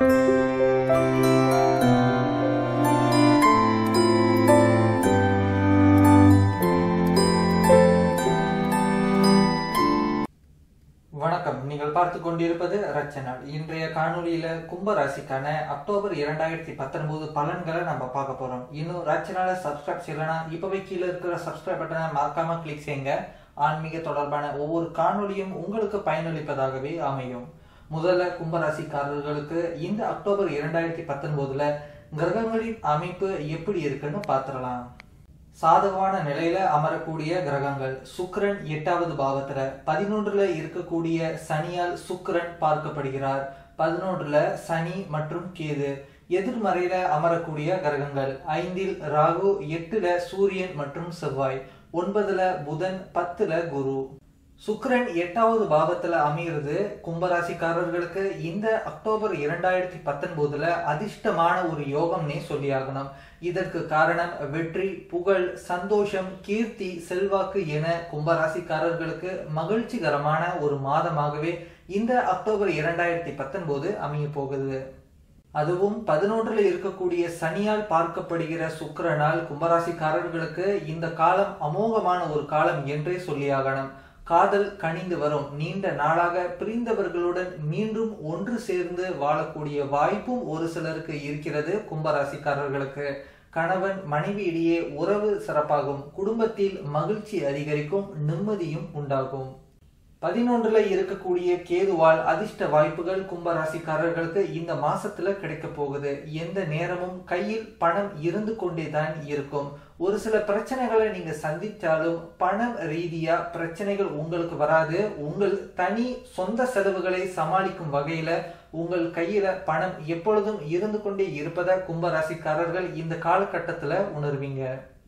வணக்கம் நீங்கள் பார்த்து கொண்டிருப்பது ரச்சனால் இன்றைய காணொளியில கும்ப ராசிக்கான அக்டோபர் இரண்டாயிரத்தி பத்தொன்பது பலன்களை நம்ம பார்க்க போறோம் இன்னும் ரச்சனால சப்ஸ்கிரைப் செய்யலனா இப்பவே கீழே இருக்கிற சப்ஸ்கிரைப் பட்டனை மறக்காம கிளிக் செய்யுங்க ஆன்மீக தொடர்பான ஒவ்வொரு காணொளியும் உங்களுக்கு பயனளிப்பதாகவே அமையும் முதல்ல கும்பராசிக்காரர்களுக்கு இந்த அக்டோபர் இரண்டாயிரத்தி பத்தொன்பதுல கிரகங்களின் அமைப்பு எப்படி இருக்குன்னு பார்த்துடலாம் சாதகமான நிலையில அமரக்கூடிய கிரகங்கள் சுக்கிரன் எட்டாவது பாவத்துல பதினொன்றுல இருக்கக்கூடிய சனியால் சுக்கிரன் பார்க்கப்படுகிறார் பதினொன்றுல சனி மற்றும் கேது எதிர்மறையில அமரக்கூடிய கிரகங்கள் ஐந்தில் ராகு எட்டுல சூரியன் மற்றும் செவ்வாய் ஒன்பதுல புதன் பத்துல குரு சுக்கிரன் எட்டாவது பாவத்துல அமைகிறது கும்பராசிக்காரர்களுக்கு இந்த அக்டோபர் இரண்டாயிரத்தி பத்தொன்பதுல அதிர்ஷ்டமான ஒரு யோகம்னே சொல்லியாகணும் இதற்கு காரணம் வெற்றி புகழ் சந்தோஷம் கீர்த்தி செல்வாக்கு என கும்பராசிக்காரர்களுக்கு மகிழ்ச்சிகரமான ஒரு மாதமாகவே இந்த அக்டோபர் இரண்டாயிரத்தி பத்தொன்பது அமைய போகுது அதுவும் பதினொன்றுல இருக்கக்கூடிய சனியால் பார்க்கப்படுகிற சுக்கிரனால் கும்பராசிக்காரர்களுக்கு இந்த காலம் அமோகமான ஒரு காலம் என்றே சொல்லியாகணும் காதல் கனிந்து வரும் நீண்ட நாளாக பிரிந்தவர்களுடன் மீண்டும் ஒன்று சேர்ந்து வாழக்கூடிய வாய்ப்பும் ஒரு சிலருக்கு இருக்கிறது கும்பராசிக்காரர்களுக்கு கணவன் மனைவி இடையே உறவு சிறப்பாகும் குடும்பத்தில் மகிழ்ச்சி அதிகரிக்கும் நிம்மதியும் உண்டாகும் பதினொன்றுல இருக்கக்கூடிய கேதுவால் அதிர்ஷ்ட வாய்ப்புகள் கும்பராசிக்காரர்களுக்கு இந்த மாசத்துல கிடைக்க போகுது எந்த நேரமும் கையில் பணம் இருந்து கொண்டே தான் இருக்கும் ஒரு சில பிரச்சனைகளை நீங்க சந்தித்தாலும் பணம் ரீதியா பிரச்சனைகள் உங்களுக்கு வராது உங்கள் தனி சொந்த செலவுகளை சமாளிக்கும் வகையில உங்கள் கையில பணம் எப்பொழுதும் இருந்து கொண்டே இருப்பதை கும்பராசிக்காரர்கள் இந்த காலகட்டத்துல உணர்வீங்க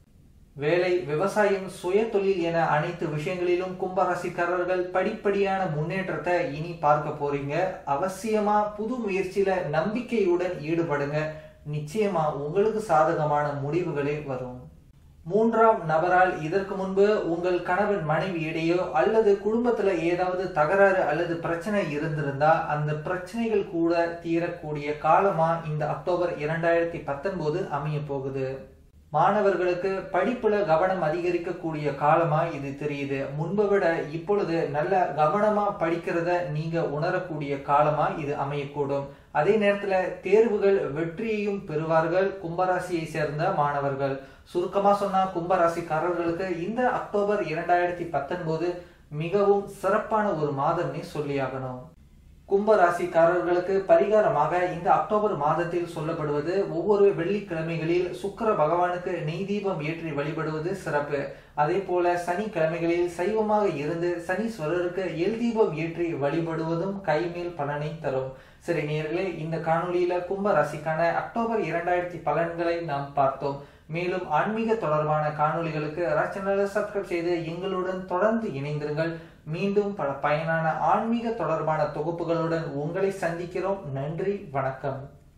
வேலை விவசாயம் சுய தொழில் என அனைத்து விஷயங்களிலும் கும்பராசிக்காரர்கள் படிப்படியான முன்னேற்றத்தை இனி பார்க்க போறீங்க அவசியமா புது முயற்சியில நம்பிக்கையுடன் ஈடுபடுங்க நிச்சயமா உங்களுக்கு சாதகமான முடிவுகளே வரும் மூன்றாம் நபரால் இதற்கு முன்பு உங்கள் கணவன் மனைவி இடையோ அல்லது குடும்பத்துல ஏதாவது தகராறு அல்லது பிரச்சனை இருந்திருந்தா அந்த பிரச்சனைகள் கூட தீரக்கூடிய காலமா இந்த அக்டோபர் இரண்டாயிரத்தி பத்தொன்பது அமைய போகுது மாணவர்களுக்கு படிப்புல கவனம் அதிகரிக்கக்கூடிய காலமா இது தெரியுது முன்பை விட இப்பொழுது நல்ல கவனமா படிக்கிறத நீங்க உணரக்கூடிய காலமா இது அமையக்கூடும் அதே நேரத்துல தேர்வுகள் வெற்றியையும் பெறுவார்கள் கும்பராசியை சேர்ந்த மாணவர்கள் சுருக்கமா சொன்னா கும்பராசிக்காரர்களுக்கு இந்த அக்டோபர் இரண்டாயிரத்தி பத்தொன்பது மிகவும் சிறப்பான ஒரு மாதம்னே சொல்லியாகணும் கும்பராசிக்காரர்களுக்கு பரிகாரமாக இந்த அக்டோபர் மாதத்தில் சொல்லப்படுவது ஒவ்வொரு வெள்ளிக்கிழமைகளில் சுக்கர பகவானுக்கு நெய் தீபம் ஏற்றி வழிபடுவது சிறப்பு அதே போல சனிக்கிழமைகளில் சைவமாக இருந்து சனீஸ்வரருக்கு எல் தீபம் ஏற்றி வழிபடுவதும் கைமேல் பலனை தரும் சரி நேர்களே இந்த காணொலியில கும்ப ராசிக்கான அக்டோபர் இரண்டாயிரத்தி பலன்களை நாம் பார்த்தோம் மேலும் ஆன்மீக தொடர்பான காணொலிகளுக்கு சேனலை சப்ஸ்கிரைப் செய்து எங்களுடன் தொடர்ந்து இணைந்திருங்கள் மீண்டும் பல பயனான ஆன்மீக தொடர்பான தொகுப்புகளுடன் உங்களை சந்திக்கிறோம் நன்றி வணக்கம்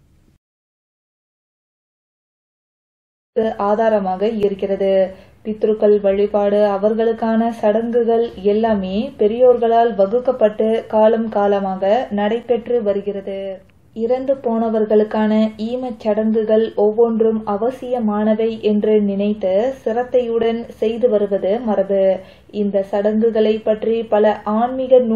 ஆதாரமாக இருக்கிறது பித்ருக்கள் வழிபாடு அவர்களுக்கான சடங்குகள் எல்லாமே பெரியோர்களால் வகுக்கப்பட்டு காலம் காலமாக நடைபெற்று வருகிறது இறந்து போனவர்களுக்கான ஈமச் சடங்குகள் ஒவ்வொன்றும் அவசியமானவை என்று நினைத்து சிரத்தையுடன் செய்து வருவது மரபு இந்த சடங்குகளை பற்றி பல ஆன்மீக